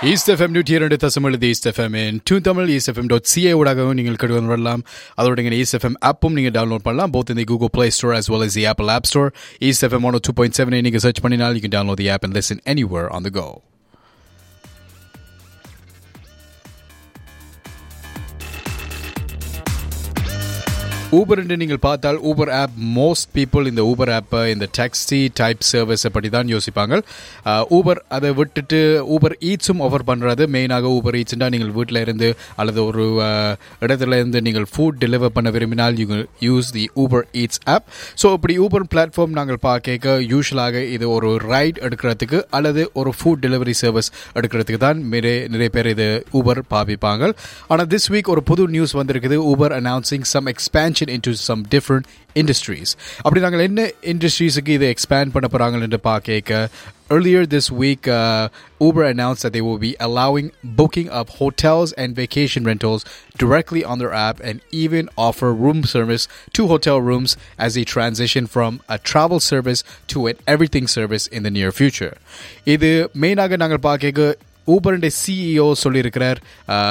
East FM நூற்றி இரண்டு தசம் எழுதி East FM two Tamil East FM dot CA ஊடாகவும் நீங்கள் கடுவன் வரலாம் அதோட நீங்கள் ஈஸ்ட் எஃப்எம் ஆப்பும் நீங்கள் டவுன்லோட் பண்ணலாம் போத் இந்த Google Play Store as well as the Apple App Store. East FM 102.7 நீங்கள் சர்ச் பண்ணினால் you can download the app and listen anywhere on the go. Uber என்று நீங்கள் பார்த்தால் ஊபர் ஆப் மோஸ்ட் பீப்புள் இந்த Uber ஆப்பை இந்த taxi type சர்வீஸை பற்றி தான் யோசிப்பாங்க ஊபர் அதை விட்டுட்டு ஊபர் ஈட்ஸும் ஆஃபர் பண்ணுறது மெயினாக ஊபர் ஈட்ஸ்னா நீங்கள் வீட்டில் இருந்து அல்லது ஒரு அஹ், இடத்துல இருந்து நீங்கள் ஃபுட் டெலிவர் பண்ண விரும்பினால் you use the Uber Eats app so இப்படி ஊபர் பிளாட்ஃபார்ம் நாங்கள் பார்க்க யூஸ்வலாக இது ஒரு ரைட் எடுக்கிறதுக்கு அல்லது ஒரு ஃபுட் டெலிவரி சர்வீஸ் எடுக்கிறதுக்கு தான் நிறைய நிறைய பேர் இது ஊபர் பாவிப்பாங்க ஆனால் திஸ் வீக் ஒரு புது நியூஸ் வந்திருக்குது Uber announcing some expansion into some different industries அப்படி நாங்கள் என்ன இண்டஸ்ட்ரீஸுக்கு இதை எக்ஸ்பேண்ட் பண்ண போகிறாங்க என்று பார்க்க Earlier this week, uh, Uber announced that they will be allowing booking of hotels and vacation rentals directly on their app and even offer room service to hotel rooms as they transition from a travel service to an everything service in the near future. இது மெயினாக நாங்கள் பார்க்க ஊபருடைய CEO சொல்லியிருக்கிறார்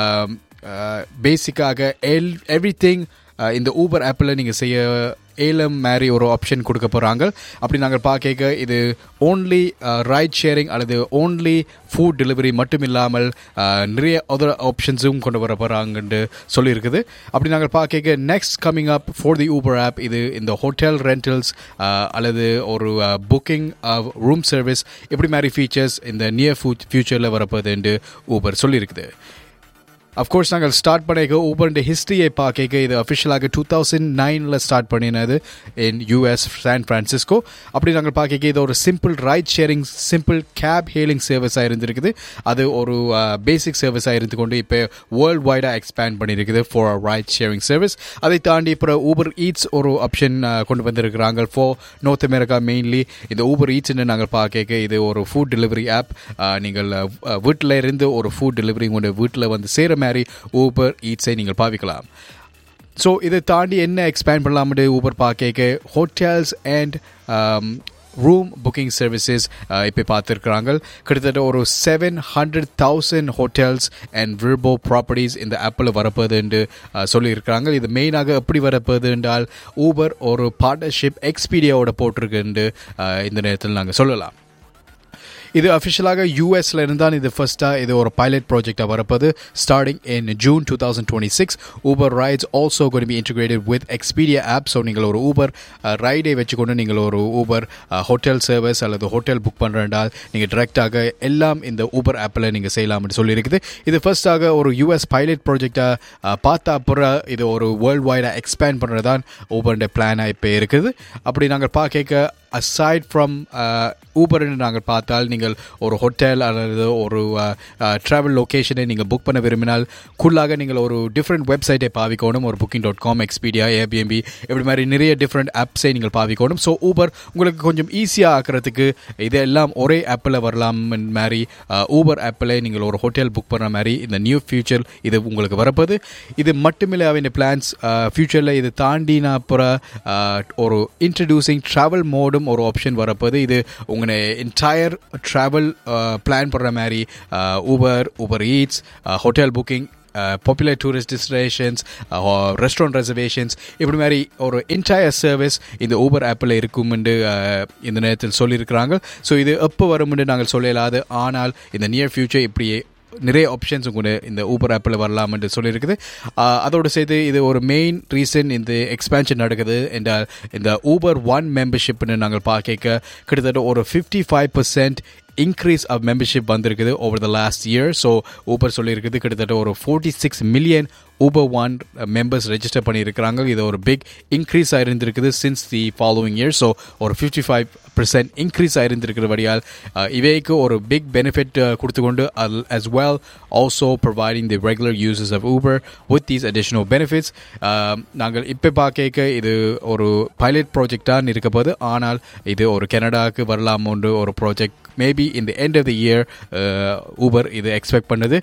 பேசிக்காக எல் everything இந்த Uber ஆப்பில் நீங்கள் செய்ய ஏலம் மாதிரி ஒரு ஆப்ஷன் கொடுக்க போகிறாங்க அப்படி நாங்கள் பார்க்க இது ஓன்லி ரைட் ஷேரிங் அல்லது ஓன்லி ஃபுட் டெலிவரி மட்டும் இல்லாமல் uh, நிறைய அதர் ஆப்ஷன்ஸும் கொண்டு வர போகிறாங்கன்னு சொல்லியிருக்குது அப்படி நாங்கள் பார்க்க next coming up for the Uber app இது இந்த ஹோட்டல் ரெண்டல்ஸ் அல்லது ஒரு புக்கிங் ரூம் சர்வீஸ் இப்படி மாதிரி ஃபீச்சர்ஸ் இந்த நியர் ஃபியூச்சரில் வரப்போகுதுன்னு ஊபர் சொல்லியிருக்குது அஃப்கோர்ஸ் நாங்கள் ஸ்டார்ட் பண்ணிக்க ஊபருடைய ஹிஸ்ட்ரியை பார்க்க இது அஃபிஷியலாக டூ தௌசண்ட் நைனில் ஸ்டார்ட் பண்ணினது இன் யூஎஸ் சான் ஃப்ரான்சிஸ்கோ அப்படி நாங்கள் பார்க்க இது ஒரு simple ride sharing simple cab hailing சர்வீஸாக இருந்திருக்குது அது ஒரு பேசிக் சர்வீஸாக இருந்து கொண்டு இப்போ வேர்ல்டு வைடாக எக்ஸ்பேண்ட் பண்ணியிருக்குது ஃபார் ரைட் ஷேரிங் சர்வீஸ் அதை தாண்டி இப்போ ஊபர் ஈட்ஸ் ஒரு ஆப்ஷன் கொண்டு வந்திருக்கிறாங்க ஃபார் நார்த் அமெரிக்கா மெயின்லி இந்த ஊபர் ஈட்ஸ்னு நாங்கள் பார்க்க இது ஒரு ஃபுட் டெலிவரி ஆப் நீங்கள் வீட்டில் இருந்து ஒரு ஃபுட் டெலிவரி உங்களுடைய வீட்டில் வந்து சேர மாதிரி ஊபர் ஈட்ஸை நீங்கள் பாவிக்கலாம் ஸோ இதை தாண்டி என்ன எக்ஸ்பேண்ட் பண்ணலாம்னு ஊபர் பார்க்க hotels and room booking services இப்போ பார்த்துருக்குறாங்க கிட்டத்தட்ட ஒரு seven hundred thousand hotels and Vrbo properties இந்த ஆப்பில் வரப்போகுது என்று uh, சொல்லியிருக்கிறாங்க இது மெயினாக எப்படி வரப்போகுது என்றால் ஊபர் ஒரு பார்ட்னர்ஷிப் எக்ஸ்பீடியாவோட போட்டிருக்கு என்று uh, இந்த நேரத்தில் நாங்கள் சொல்லலாம் இது அஃபிஷியலாக யூஎஸ்ல இருந்தான் இது ஃபர்ஸ்ட்டாக இது ஒரு பைலட் ப்ராஜெக்டாக வரப்போது starting in June two thousand twenty six Uber rides also gonna be integrated with Expedia app so நீங்கள் ஒரு ஊபர் ரைடை வச்சுக்கொண்டு நீங்கள் ஒரு ஊபர் ஹோட்டல் சர்வீஸ் அல்லது ஹோட்டல் புக் பண்ணுறதால் நீங்கள் டிரெக்டாக எல்லாம் இந்த ஊபர் ஆப்பில் நீங்கள் செய்யலாம்னு சொல்லியிருக்குது இது ஃபர்ஸ்டாக ஒரு யூஎஸ் பைலட் ப்ராஜெக்டாக பார்த்தா அப்புறம் இது ஒரு வேர்ல்டு வைடாக எக்ஸ்பேண்ட் பண்ணுறதான் ஊபருடைய பிளானாக இப்போ இருக்குது அப்படி நாங்கள் பார்க்க அசைட் ஃப்ரம் ஊபர்னு நாங்கள் பார்த்தால் நீங்கள் ஒரு ஹோட்டல் அல்லது ஒரு ட்ராவல் லொக்கேஷனை நீங்கள் புக் பண்ண விரும்பினால் குள்ளாக நீங்கள் ஒரு டிஃப்ரெண்ட் வெப்சைட்டை பாவிக்கணும் ஒரு booking dot com Expedia Airbnb இப்படி மாதிரி நிறைய டிஃப்ரெண்ட் ஆப்ஸை நீங்கள் பாவிக்கணும் ஸோ ஊபர் உங்களுக்கு கொஞ்சம் ஈஸியாக ஆக்கிறதுக்கு இதெல்லாம் ஒரே ஆப்பில் வரலாம் மாதிரி ஊபர் ஆப்பில் நீங்கள் ஒரு ஹோட்டல் புக் பண்ணுற மாதிரி இந்த நியூ ஃபியூச்சர் இது உங்களுக்கு வரப்போது இது மட்டுமில்லை அவன் பிளான்ஸ் ஃபியூச்சரில் இது தாண்டின அப்புறம் ஒரு இன்ட்ரடியூசிங் ட்ராவல் மோடும் ஒரு ஆப்ஷன் வரப்போது இது உங்களை என்டையர் ட்ராவல் பிளான் பண்ணுற மாதிரி Uber Uber Eats hotel booking popular tourist destinations restaurant reservations இப்படி மாதிரி ஒரு என்டையர் சர்வீஸ் இந்த ஊபர் ஆப்பில் இருக்கும்னு இந்த நேரத்தில் சொல்லியிருக்கிறாங்க ஸோ இது எப்போ வரும்னு நாங்கள் சொல்லலாது ஆனால் இந்த நியர் ஃபியூச்சர் இப்படியே நிறைய ஆப்ஷன்ஸ் கூட இந்த ஊபர் ஆப்பில் வரலாம் என்று சொல்லியிருக்குது ஆஹ் அதோடு சேர்த்து இது ஒரு மெயின் ரீசன் இந்த எக்ஸ்பேன்ஷன் நடக்குது என்றால் இந்த ஊபர் ஒன் மெம்பர்ஷிப்னு நாங்கள் பார்க்க கிட்டத்தட்ட ஒரு fifty five percent increase of membership வந்திருக்குது over the last year so Uber சொல்லியிருக்குது கிட்டத்தட்ட ஒரு forty six million Uber One members register பண்ணியிருக்கிறாங்க இது ஒரு பிக் இன்க்ரீஸ் ஆயிருந்திருக்குது since the following year so ஒரு ஃபிஃப்டி ஃபைவ் பர்சன்ட் இன்க்ரீஸ் ஆயிருந்திருக்கிறபடியால் இவைக்கு ஒரு பிக் பெனிஃபிட் கொடுத்து கொண்டு as well also providing the regular users of Uber with these additional benefits நாங்கள் இப்போ பார்க்க இது ஒரு பைலட் ப்ராஜெக்டாக இருக்க போது ஆனால் இது ஒரு கனடாவுக்கு வரலாம் ஒன்று ஒரு ப்ராஜெக்ட் மேபி இந்த end of the year Uber இது எக்ஸ்பெக்ட் பண்ணுது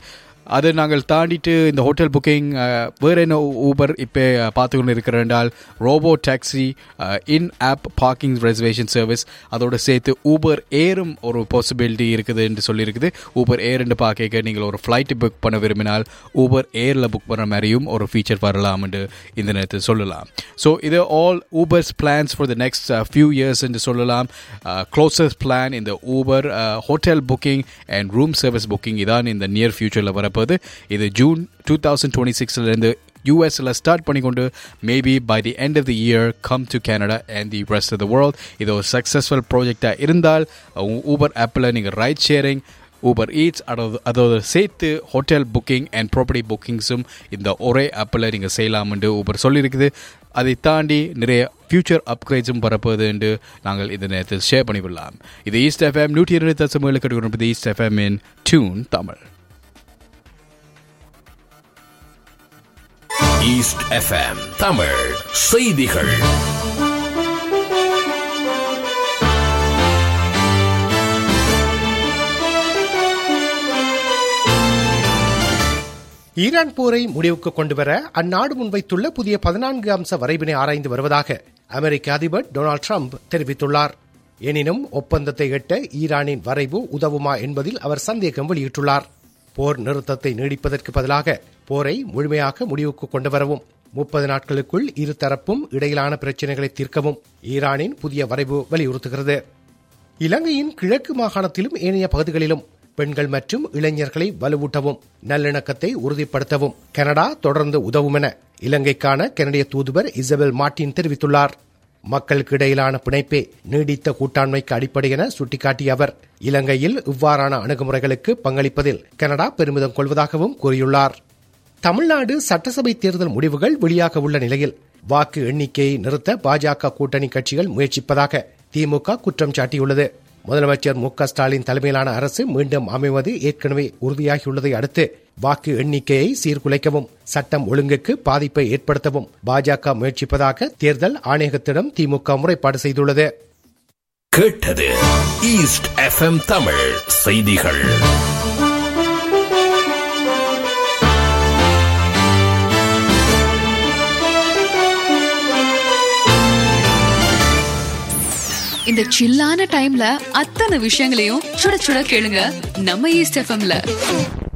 அது நாங்கள் தாண்டிட்டு இந்த ஹோட்டல் புக்கிங் வேறு என்ன ஊபர் இப்போ பார்த்து கொண்டு இருக்கிறால் robo taxi in app parking reservation service அதோட சேர்த்து ஊபர் ஏரும் ஒரு பாசிபிலிட்டி இருக்குது என்று சொல்லியிருக்குது ஊபர் ஏர் என்று பார்க்க நீங்கள் ஒரு ஃப்ளைட் புக் பண்ண விரும்பினால் ஊபர் ஏரில் புக் பண்ணுற மாதிரியும் ஒரு ஃபீச்சர் வரலாம் என்று இந்த நேரத்தில் சொல்லலாம் ஸோ இது all Uber's plans for the next few years என்று சொல்லலாம் க்ளோசஸ்ட் பிளான் இந்த Uber hotel booking and room service booking இதான் இந்த நியர் ஃபியூச்சரில் வரப்போகுது இது ஜூன் டூ தௌசண்ட் டுவெண்ட்டி சிக்ஸ்லேருந்து யூஎஸில் ஸ்டார்ட் பண்ணிக்கொண்டு maybe by the end of the year come to Canada and the rest of the world இது ஒரு சக்ஸஸ்ஃபுல் ப்ராஜெக்டாக இருந்தால் ஊபர் ஆப்பில் நீங்கள் ரைட் ஷேரிங் ஊபர் ஈட்ஸ் அதாவது அதோட சேர்த்து ஹோட்டல் புக்கிங் அண்ட் ப்ராப்பர்ட்டி புக்கிங்ஸும் இந்த ஒரே ஆப்பில் நீங்கள் செய்யலாம்னு ஊபர் சொல்லியிருக்குது அதை தாண்டி நிறைய ஃபியூச்சர் அப்கிரேட்ஸும் வரப்போகுது என்று நாங்கள் இந்த நேரத்தில் ஷேர் பண்ணிவிடலாம் இது ஈஸ்ட் எஃப்எம் நூற்றி இருபத்தி தசமேழு கட்டுக்கொண்டிருப்பது East FM in tune Tamil East FM Tamil செய்திகள் ஈரான் போரை முடிவுக்கு கொண்டுவர அந்நாடு முன்வைத்துள்ள புதிய பதினான்கு அம்ச வரைவினை ஆராய்ந்து வருவதாக அமெரிக்க அதிபர் டொனால்டு ட்ரம்ப் தெரிவித்துள்ளார் எனினும் ஒப்பந்தத்தை எட்ட ஈரானின் வரைவு உதவுமா என்பதில் அவர் சந்தேகம் வெளியிட்டுள்ளார் போர் நிறுத்தத்தை நீடிப்பதற்கு பதிலாக போரை முழுமையாக முடிவுக்கு கொண்டு வரவும் முப்பது நாட்களுக்குள் இருதரப்பும் இடையிலான பிரச்சினைகளை தீர்க்கவும் ஈரானின் புதிய வரைவு வலியுறுத்துகிறது இலங்கையின் கிழக்கு மாகாணத்திலும் ஏனைய பகுதிகளிலும் பெண்கள் மற்றும் இளைஞர்களை வலுவூட்டவும் நல்லிணக்கத்தை உறுதிப்படுத்தவும் கனடா தொடர்ந்து உதவும் என இலங்கைக்கான கனடிய தூதுவர் இசபெல் மார்டின் தெரிவித்துள்ளார் மக்களுக்கு இடையிலான பிணைப்பே நீடித்த கூட்டாண்மைக்கு அடிப்படை என சுட்டிக்காட்டிய அவர் இலங்கையில் இவ்வாறான அணுகுமுறைகளுக்கு பங்களிப்பதில் கனடா பெருமிதம் கொள்வதாகவும் கூறியுள்ளார் தமிழ்நாடு சட்டசபை தேர்தல் முடிவுகள் வெளியாக உள்ள நிலையில் வாக்கு எண்ணிக்கையை நிறுத்த பாஜக கூட்டணி கட்சிகள் முயற்சிப்பதாக திமுக குற்றம் சாட்டியுள்ளது முதலமைச்சர் மு க ஸ்டாலின் தலைமையிலான அரசு மீண்டும் அமைவது ஏற்கனவே உறுதியாகியுள்ளதை அடுத்து வாக்கு எண்ணிக்கையை சீர்குலைக்கவும் சட்டம் ஒழுங்குக்கு பாதிப்பை ஏற்படுத்தவும் பாஜக முயற்சிப்பதாக தேர்தல் ஆணையகத்திடம் திமுக முறைப்பாடு செய்துள்ளது கேட்டது ஈஸ்ட் எஃப்எம் தமிழ் செய்திகள் இந்த சில்லான டைம்ல அத்தனை விஷயங்களையும் சுட சுட கேளுங்க நம்ம ஈஸ்ட் எஃப்எம்ல